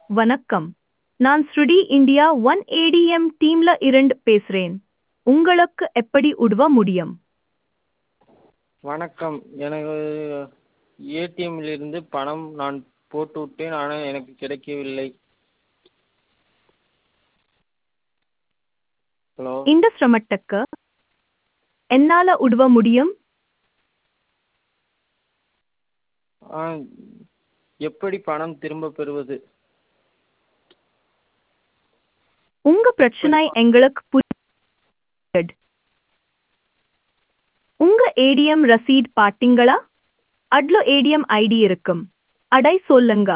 வணக்கம் நான் ஸ்ருடி இந்தியா ஒன் ஏடிஎம் டீம்ல இருந்து பேசுறேன் உங்களுக்கு எப்படி உதவ முடியும் வணக்கம் எனக்கு ஏடிஎம்மிலிருந்து பணம் நான் போட்டுவிட்டேன் ஆனால் எனக்கு கிடைக்கவில்லை ஹலோ இந்த சிரமத்துக்கு என்னால உதவ முடியும் ஆ எப்படி பணம் திரும்ப பெறுவது உங்க பிரச்சனை எங்களுக்கு புரியுது உங்க ஏடிஎம் ரசீட் பாத்தீங்களா அட்ல ஏடிஎம் ஐடி இருக்கும் அடை சொல்லுங்க